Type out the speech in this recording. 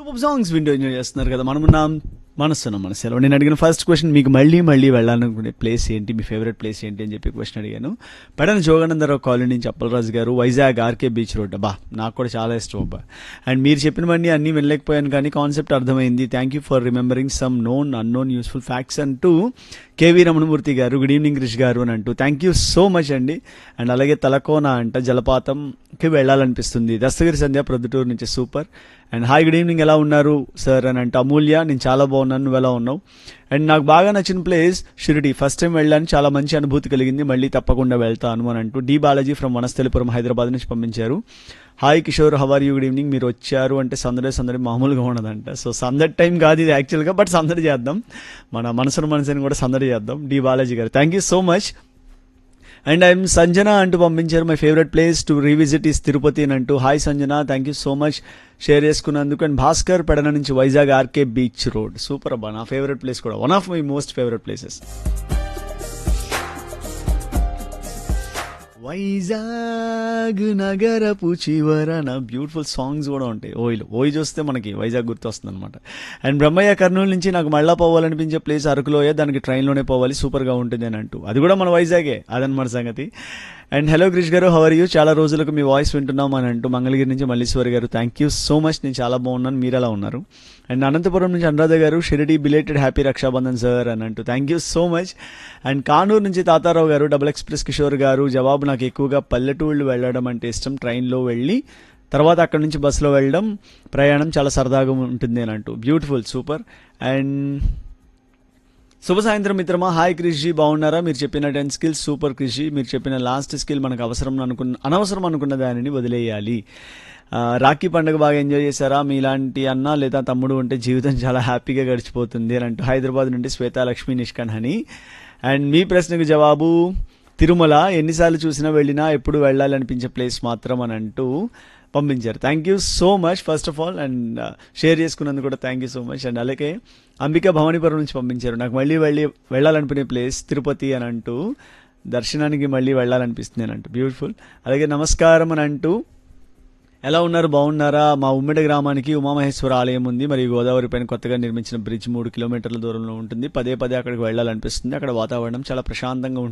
super songs వింటూ enjoy చేస్తున్నారు కదా మనమున్నాం మనసున్న మనసులో నేను అడిగిన ఫస్ట్ క్వశ్చన్ మీకు మళ్ళీ మళ్ళీ వెళ్ళాలనుకునే ప్లేస్ ఏంటి మీ ఫేవరెట్ ప్లేస్ ఏంటి అని చెప్పి క్వశ్చన్ అడిగాను పెడన జోగానందరావు కాలనీ నుంచి అప్పలరాజు గారు వైజాగ్ ఆర్కే బీచ్ రోడ్ అబ్బా నాకు కూడా చాలా ఇష్టం అబ్బా అండ్ మీరు చెప్పినవన్నీ అన్నీ వినలేకపోయాను కానీ కాన్సెప్ట్ అర్థమైంది thank you for remembering some known unknown useful facts అంటూ కేవీ రమణమూర్తి గారు గుడ్ ఈవినింగ్ క్రిష్ గారు అని అంటూ థ్యాంక్ యూ సో మచ్ అండి అండ్ అలాగే తలకోన అంట జలపాతంకి వెళ్ళాలనిపిస్తుంది దస్తగిరి సంధ్య ప్రొద్దుటూరు నుంచి super and hi good evening ఎలా ఉన్నారు సార్ అని అంటే అమూల్య నేను చాలా బాగున్నాను నువ్వు ఎలా ఉన్నావు అండ్ నాకు బాగా నచ్చిన ప్లేస్ షిరిడి ఫస్ట్ టైం వెళ్ళాను చాలా మంచి అనుభూతి కలిగింది మళ్ళీ తప్పకుండా వెళ్తాను అని అంటూ డి బాలాజీ ఫ్రమ్ వనస్థలిపురం హైదరాబాద్ నుంచి పంపించారు hi Kishore how are you good evening మీరు వచ్చారు అంటే సందడి సందడి మామూలుగా ఉండదంట సో సందడి టైం కాదు ఇది యాక్చువల్గా బట్ సందడి చేద్దాం మన మనసును మనసుని కూడా సందడి చేద్దాం డి బాలాజీ గారు thank you so much and I'm Sanjana అంటూ పంపించారు my favourite place to revisit is Tirupati అని అంటూ hi Sanjana thank you so much share చేసుకున్నందుకు అండ్ భాస్కర్ పెడన నుంచి Vizag R K beach road super అబ్బా నా ఫేవరెట్ ప్లేస్ కూడా one of my most favourite places Vizag నగరపు చివరన బ్యూటిఫుల్ సాంగ్స్ కూడా ఉంటాయి ఓయిలు ఓయి చూస్తే మనకి వైజాగ్ గుర్తొస్తుంది అనమాట అండ్ బ్రహ్మయ్య కర్నూలు నుంచి నాకు మళ్ళా పోవాలనిపించే ప్లేస్ అరకులోయే దానికి ట్రైన్లోనే పోవాలి సూపర్గా ఉంటుంది అని అంటూ అది కూడా మన వైజాగే అదనమాట సంగతి అండ్ హలో క్రిష్ గారు హవర్ యూ చాలా రోజులకు మీ వాయిస్ వింటున్నాం అని అంటూ మంగళగిరి నుంచి మల్లీశ్వరి గారు థ్యాంక్ యూ సో మచ్ నేను చాలా బాగున్నాను మీరు ఎలా ఉన్నారు అండ్ అనంతపురం నుంచి అనురాధ గారు Shirdi belated happy Raksha Bandhan sir అని అంటూ thank you so much and Kanuru నుంచి తాతారావు గారు డబుల్ ఎక్స్ప్రెస్ కిషోర్ గారు జవాబు నాకు ఎక్కువగా పల్లెటూళ్ళు వెళ్ళడం అంటే ఇష్టం ట్రైన్లో వెళ్ళి తర్వాత అక్కడ నుంచి బస్సులో వెళ్ళడం ప్రయాణం చాలా సరదాగా ఉంటుంది అని అంటూ బ్యూటిఫుల్ సూపర్ అండ్ శుభ సాయంత్రం మిత్రమా హాయ్ క్రిషి బాగున్నారా మీరు చెప్పిన టెన్ స్కిల్స్ సూపర్ క్రిషి మీరు చెప్పిన లాస్ట్ స్కిల్ మనకు అవసరం అనుకున్న అనవసరం అనుకున్న దానిని వదిలేయాలి ఆ, రాఖీ పండుగ బాగా ఎంజాయ్ చేశారా మీలాంటి అన్న లేదా తమ్ముడు ఉంటే జీవితం చాలా హ్యాపీగా గడిచిపోతుంది అని అంటూ హైదరాబాద్ నుండి శ్వేత లక్ష్మీ నిష్కన్ హని అండ్ మీ ప్రశ్నకు జవాబు తిరుమల ఎన్నిసార్లు చూసినా వెళ్ళినా ఎప్పుడు వెళ్ళాలనిపించే ప్లేస్ మాత్రం అని అంటూ పంపించారు thank you so much first of all and share చేసుకున్నందుకు కూడా thank you so much and అలాగే అంబికా భవానీపురం నుంచి పంపించారు నాకు మళ్ళీ వెళ్ళి వెళ్ళాలనుకునే ప్లేస్ తిరుపతి అని అంటూ దర్శనానికి మళ్ళీ వెళ్ళాలనిపిస్తుంది అని అంటూ బ్యూటిఫుల్ అలాగే నమస్కారం అని అంటూ ఎలా ఉన్నారు బాగున్నారా మా ఉమ్మిడి గ్రామానికి ఉమామహేశ్వర ఆలయం ఉంది మరియు గోదావరి పైన కొత్తగా నిర్మించిన బ్రిడ్జ్ మూడు కిలోమీటర్ల దూరంలో ఉంటుంది పదే పదే అక్కడికి వెళ్ళాలనిపిస్తుంది అక్కడ వాతావరణం చాలా ప్రశాంతంగా ఉంటుంది